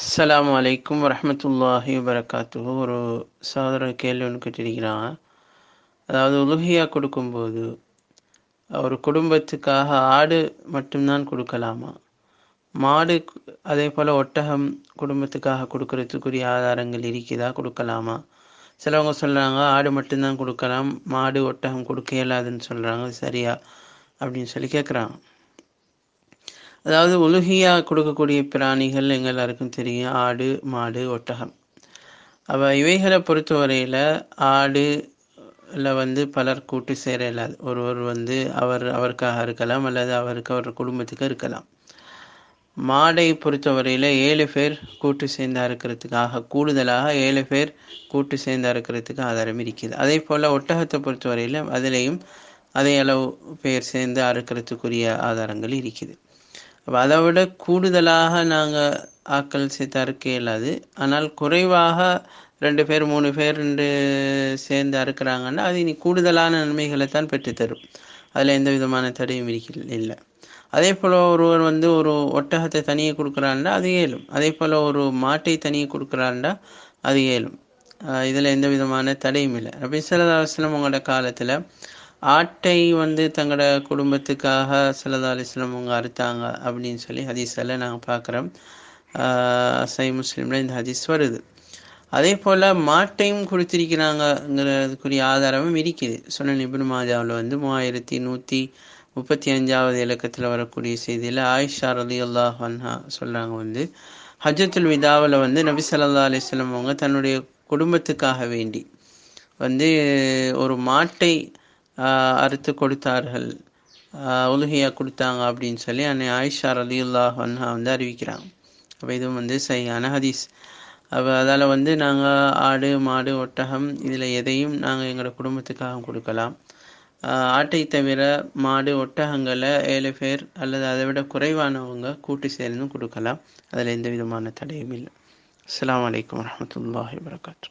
அஸ்ஸலாமு அலைக்கும் வரஹ்மத்துல்லாஹி வபரகாத்துஹு ஒரு சகோதரர் கேள்வி ஒன்று கேட்டிருக்கிறாங்க அதாவது உலுஹியா கொடுக்கும்போது ஒரு குடும்பத்துக்காக ஆடு மட்டும்தான் கொடுக்கலாமா மாடு அதே போல் ஒட்டகம் குடும்பத்துக்காக கொடுக்கறதுக்குரிய ஆதாரங்கள் இருக்குதா கொடுக்கலாமா சிலவங்க சொல்கிறாங்க ஆடு மட்டும்தான் கொடுக்கலாம் மாடு ஒட்டகம் கொடுக்க இயலாதுன்னு சொல்கிறாங்க சரியா அப்படின்னு சொல்லி கேட்குறாங்க அதாவது உலுகியா கொடுக்கக்கூடிய பிராணிகள் எங்கள் எல்லாருக்கும் தெரியும் ஆடு மாடு ஒட்டகம் அவ இவைகளை பொறுத்தவரையில் ஆடு இல்லை வந்து பலர் கூட்டு சேர இயலாது ஒருவர் வந்து அவர் அவருக்காக இருக்கலாம் அல்லது அவருக்கு அவர் குடும்பத்துக்கு இருக்கலாம் மாடை பொறுத்தவரையில் ஏழு பேர் கூட்டு சேர்ந்து அறுக்கிறதுக்காக கூடுதலாக ஏழு பேர் கூட்டு சேர்ந்து அறுக்கிறதுக்கு ஆதாரம் இருக்குது அதே போல் ஒட்டகத்தை பொறுத்தவரையில் அதிலையும் அதே அளவு பேர் சேர்ந்து அறுக்கிறதுக்குரிய ஆதாரங்கள் இருக்குது அப்போ அதை விட கூடுதலாக நாங்கள் ஆக்கள் சேர்த்து அறுக்க இயலாது ஆனால் குறைவாக ரெண்டு பேர் மூணு பேர் ரெண்டு சேர்ந்து அறுக்கிறாங்கன்னா அது இனி கூடுதலான நன்மைகளை தான் பெற்றுத்தரும் அதில் எந்த விதமான தடையும் இருக்க இல்லை அதே போல் ஒருவர் வந்து ஒரு ஒட்டகத்தை தனியே கொடுக்குறாண்டா அது ஏழும் அதே போல் ஒரு மாட்டை தனியே கொடுக்குறாண்டா அது ஏழும் இதில் எந்த விதமான தடையும் இல்லை ரபி சல்லா அலுவலம் உங்களோட காலத்தில் ஆட்டை வந்து தங்களோட குடும்பத்துக்காக சல்லா அலிஸ்லாம் அவங்க அறுத்தாங்க அப்படின்னு சொல்லி ஹதீஸில் நாங்கள் பார்க்குறோம் சை முஸ்லீமில் இந்த ஹதீஸ் வருது அதே போல் மாட்டையும் கொடுத்திருக்கிறாங்கங்கிறதுக்குரிய ஆதாரமும் இருக்குது சொன்ன நிபுண மாஜாவில் வந்து மூவாயிரத்தி நூற்றி முப்பத்தி அஞ்சாவது இலக்கத்தில் வரக்கூடிய செய்தியில் ஆயிஷா ரலி அல்லாஹ் அன்ஹா சொல்கிறாங்க வந்து ஹஜ்ஜத்துல் விதாவில் வந்து நபி சல்லா அலிஸ்லாம் அவங்க தன்னுடைய குடும்பத்துக்காக வேண்டி வந்து ஒரு மாட்டை அறுத்து கொடுத்தார்கள் உலுகையா கொடுத்தாங்க அப்படின்னு சொல்லி அன்னை ஆயிஷா அலி அல்லாஹ் அன்ஹா வந்து அறிவிக்கிறாங்க அப்போ இதுவும் வந்து சரியான ஹதீஸ் அப்போ அதால் வந்து நாங்கள் ஆடு மாடு ஒட்டகம் இதில் எதையும் நாங்கள் எங்களோட குடும்பத்துக்காக கொடுக்கலாம் ஆட்டை தவிர மாடு ஒட்டகங்களை ஏழு பேர் அல்லது அதை விட குறைவானவங்க கூட்டு சேர்ந்தும் கொடுக்கலாம் அதில் எந்த விதமான தடையும் இல்லை அஸ்லாம் வலைக்கம் வரமத்துல்லாஹி வரகாத்து